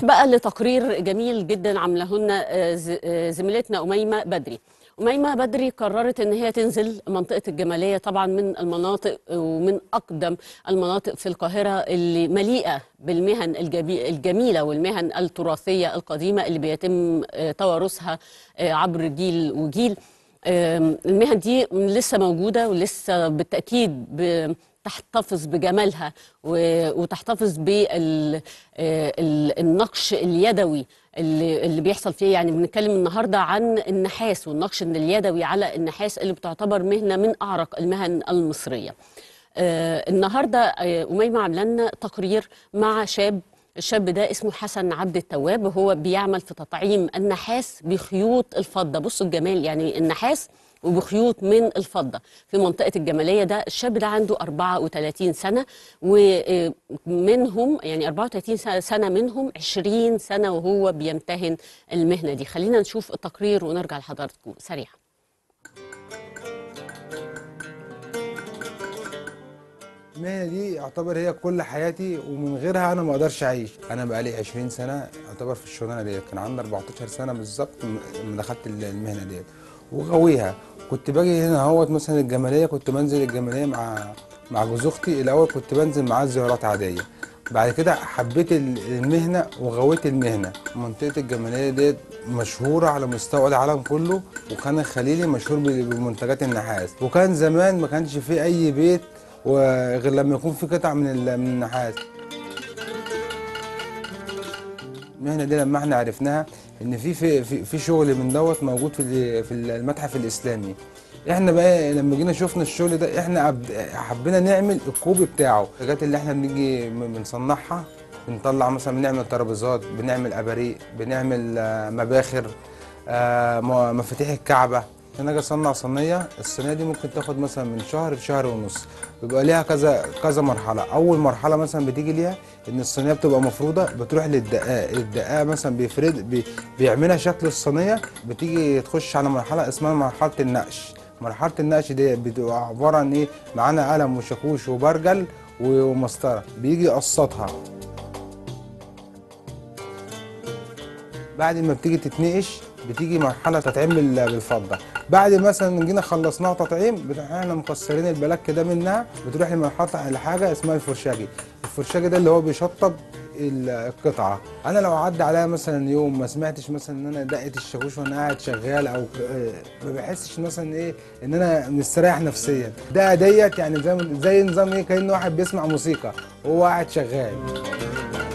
نروح بقى لتقرير جميل جدا عامله لنا آه، ز- آه، زميلتنا أميمة بدري أميمة بدري قررت إن هي تنزل منطقة الجمالية طبعا من المناطق ومن أقدم المناطق في القاهرة اللي مليئة بالمهن الجبي- الجميلة والمهن التراثية القديمة اللي بيتم آه، توارثها آه، عبر جيل وجيل آم، المهن دي لسه موجودة ولسه بالتأكيد ب- تحتفظ بجمالها و- وتحتفظ بالنقش اليدوي اللي اللي بيحصل فيه يعني بنتكلم النهارده عن النحاس والنقش اليدوي على النحاس اللي بتعتبر مهنه من اعرق المهن المصريه. آه، النهارده آه، أميمة عامله لنا تقرير مع شاب الشاب ده اسمه حسن عبد التواب وهو بيعمل في تطعيم النحاس بخيوط الفضه بصوا الجمال يعني النحاس وبخيوط من الفضه في منطقه الجماليه ده الشاب ده عنده 34 سنه ومنهم يعني 34 سنة- سنه منهم 20 سنه وهو بيمتهن المهنه دي خلينا نشوف التقرير ونرجع لحضراتكم سريعا المهنه دي يعتبر هي كل حياتي ومن غيرها انا ما اقدرش اعيش انا بقالي 20 سنه يعتبر في الشغلانه ديت كان عندي 14 سنه بالظبط م- لما دخلت ال- المهنه ديت وغاويها كنت باجي هنا اهوت مثلا الجماليه كنت بنزل الجماليه مع مع جوز اختي الاول كنت بنزل معاه زيارات عاديه بعد كده حبيت ال- المهنه وغويت المهنه منطقه الجماليه ديت مشهوره على مستوى العالم كله وكان الخليلي مشهور ب- بمنتجات النحاس وكان زمان ما كانش في اي بيت وغير لما يكون في قطع من ال- من النحاس المهنه دي لما احنا عرفناها ان في في في, في شغل من دوت موجود في ال- في المتحف الاسلامي احنا بقى لما جينا شفنا الشغل ده احنا عب- حبينا نعمل الكوب بتاعه الحاجات اللي احنا بنيجي م- بنصنعها بنطلع مثلا بنعمل ترابيزات بنعمل اباريق بنعمل آه، مباخر آه، م- مفاتيح الكعبه انا اجي اصنع صينيه الصينيه دي ممكن تاخد مثلا من شهر لشهر ونص بيبقى ليها كذا كذا مرحله اول مرحله مثلا بتيجي ليها ان الصينيه بتبقى مفروضه بتروح للدقاق الدقاق مثلا بيفرد بي بيعملها شكل الصينيه بتيجي تخش على مرحله اسمها مرحله النقش مرحله النقش دي بتبقى عباره عن ايه معانا قلم وشاكوش وبرجل ومسطره بيجي يقسطها بعد ما بتيجي تتنقش بتيجي مرحله تطعيم بال- بالفضه بعد مثلا جينا خلصناها تطعيم بنروح احنا مكسرين البلاك ده منها بتروح لمرحله لحاجه اسمها الفرشاجي الفرشاجي ده اللي هو بيشطب ال- القطعه انا لو عدى عليا مثلا يوم ما سمعتش مثلا ان انا دقت الشاكوش وانا قاعد شغال او آه، ما بحسش مثلا ايه ان انا مستريح نفسيا ده ديت يعني زي زي نظام ايه كأن واحد بيسمع موسيقى وهو قاعد شغال